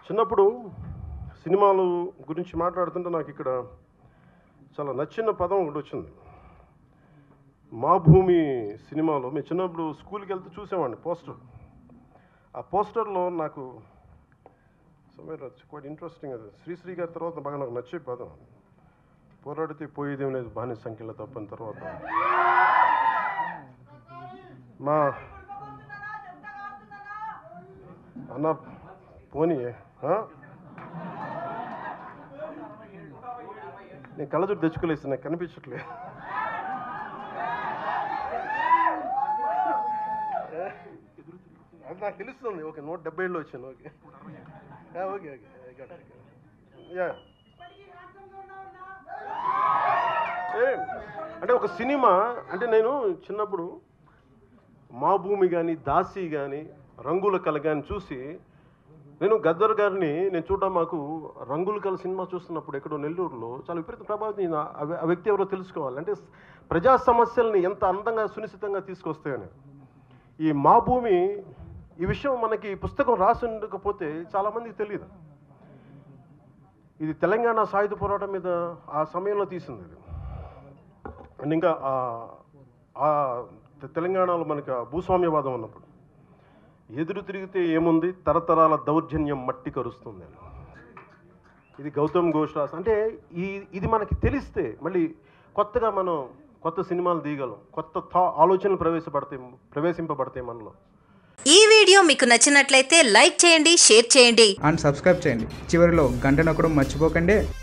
చిన్నప్పుడు సినిమాలు గురించి మాట్లాడుతుంటే నాకు ఇక్కడ చాలా నచ్చిన పదం ఒకటి వచ్చింది మా భూమి సినిమాలో మేము చిన్నప్పుడు స్కూల్కి వెళ్తే చూసేవాడిని పోస్టర్ ఆ పోస్టర్లో నాకు సమేర్ క్వైట్ ఇంట్రెస్టింగ్ అది శ్రీశ్రీ గారి తర్వాత బాగా నాకు నచ్చే పదం పోరాడితే పోయేదేం లేదు బాని సంఖ్యలో తప్పని తర్వాత మా అన్న పోనీ ఆ? నేను కళ్ళజోడు తెచ్చుకోలేదు నాకు కనిపించట్లేదు అది నాకు తెలుస్తుంది ఓకే నూట డెబ్బై ఏళ్ళు వచ్చాను ఓకే ఆ, okay okay I got it. Yeah ఏ, అంటే ఒక సినిమా అంటే నేను చిన్నప్పుడు మా భూమి కానీ దాసి కానీ రంగుల కళ కానీ చూసి నేను గద్దర్ గారిని నేను చూడడం మాకు రంగుల కళ సినిమా చూస్తున్నప్పుడు ఎక్కడో నెల్లూరులో చాలా విపరీత ప్రభావితం అయింది. ఆ వ్య- ఆ వ్యక్తి ఎవరో తెలుసుకోవాలి అంటే ప్రజా సమస్యల్ని ఎంత అందంగా సునిశ్చితంగా తీసుకొస్తాయని ఈ మా భూమి ఈ విషయం మనకి పుస్తకం రాసి ఉండకపోతే చాలామందికి తెలియదు ఇది తెలంగాణ సాయుధ పోరాటం మీద ఆ సమయంలో తీసింది ఇది అండ్ ఇంకా ఆ- ఆ తె- తెలంగాణలో మనకి ఆ భూస్వామ్యవాదం ఉన్నప్పుడు ఎదురు తిరిగితే ఏముంది తరతరాల దౌర్జన్యం మట్టి కరుస్తుంది అని ఇది గౌతమ్ ఘోష్ రాస్ అంటే ఈ ఇది మనకి తెలిస్తే మళ్ళీ కొత్తగా మనం కొత్త సినిమాలు తీయగలం కొత్త థా ఆలోచనలు ప్రవేశపడతాయి ప్రవేశింపబడతాయి మనలో ఈ వీడియో మీకు నచ్చినట్లయితే లైక్ చేయండి షేర్ చేయండి అండ్ సబ్స్క్రైబ్ చేయండి చివరిలో గంట నొక్కడం మర్చిపోకండి